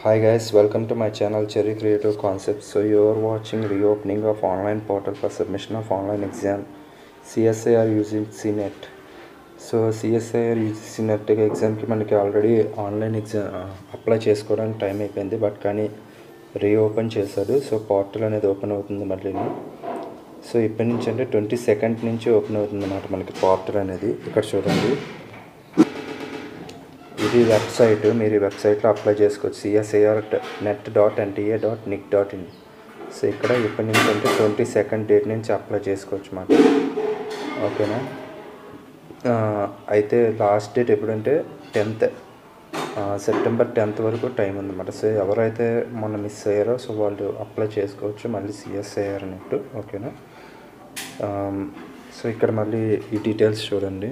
Hi guys, welcome to my channel Cherry Creative Concepts. So you are watching reopening of online portal for submission of online exam CSIR using CNET. So CSIR CNET ఎగ్జామ్కి మనకి already online exam apply చేసుకోవడానికి time అయిపోయింది but కానీ reopen చేశారు so portal అనేది open అవుతుంది మళ్ళీ so ఇప్పటి నుంచి అంటే ట్వంటీ సెకండ్ నుంచి ఓపెన్ అవుతుంది అన్నమాట మనకి పోర్టల్ అనేది ఇక్కడ చూడండి ఇది వెబ్సైట్ మీరు ఈ వెబ్సైట్లో అప్లై చేసుకోవచ్చు CSIR net dot NTA dot nic dot in so ఇక్కడ ఇప్పటి నుంచి అంటే ట్వంటీ సెకండ్ డేట్ నుంచి అప్లై చేసుకోవచ్చు మాట ఓకేనా ఆ, అయితే లాస్ట్ డేట్ ఎప్పుడంటే టెన్త్ సెప్టెంబర్ టెన్త్ వరకు టైం ఉందన్నమాట సో ఎవరైతే మొన్న మిస్ అయ్యారో సో వాళ్ళు అప్లై చేసుకోవచ్చు మళ్ళీ సిఎస్ఐఆర్ అన్నట్టు ఓకేనా ఆమ్, సో ఇక్కడ మళ్ళీ ఈ డీటెయిల్స్ చూడండి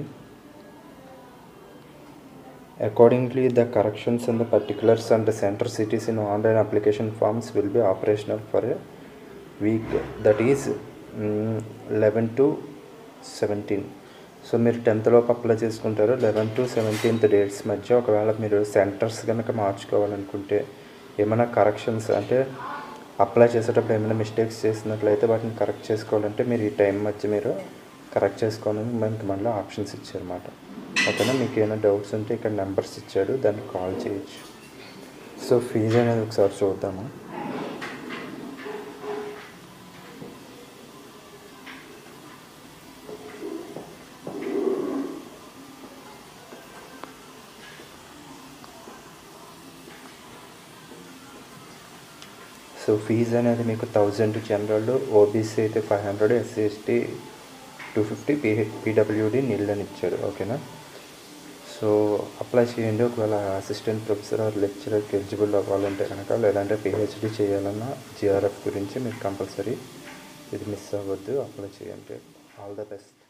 Accordingly, the corrections in the particulars and the center cities in online application forms will be operational for a week. That is mm, 11 to 17. So మీరు టెన్త్ లోపు అప్లై చేసుకుంటారు లెవెన్ టు సెవెంటీన్త్ డేట్స్ మధ్య ఒకవేళ మీరు centres కనుక మార్చుకోవాలనుకుంటే ఏమైనా corrections అంటే apply చేసేటప్పుడు ఏమైనా మిస్టేక్స్ చేసినట్లయితే వాటిని కరెక్ట్ చేసుకోవాలంటే మీరు ఈ టైం మధ్య మీరు కరెక్ట్ చేసుకోవాలని మనకి మళ్ళీ ఆప్షన్స్ ఇచ్చారన్నమాట ఓకేనా మీకు ఏమైనా డౌట్స్ ఉంటే ఇక్కడ నెంబర్స్ ఇచ్చాడు దానికి కాల్ చేయొచ్చు సో ఫీజు అనేది ఒకసారి చూద్దాము సో ఫీజు అనేది మీకు థౌజండ్ జనరల్ ఓబీసీ అయితే five hundred SC ST two fifty P PWD nil అని ఇచ్చాడు ఓకేనా సో అప్లై చేయండి ఒకవేళ అసిస్టెంట్ ప్రొఫెసర్ ఆర్ లెక్చరర్కి ఎలిజిబుల్ అవ్వాలంటే కనుక లేదంటే పిహెచ్డి చేయాలన్నా జిఆర్ఎఫ్ గురించి మీరు కంపల్సరీ ఇది మిస్ అవ్వద్దు అప్లై చేయండి ఆల్ ద బెస్ట్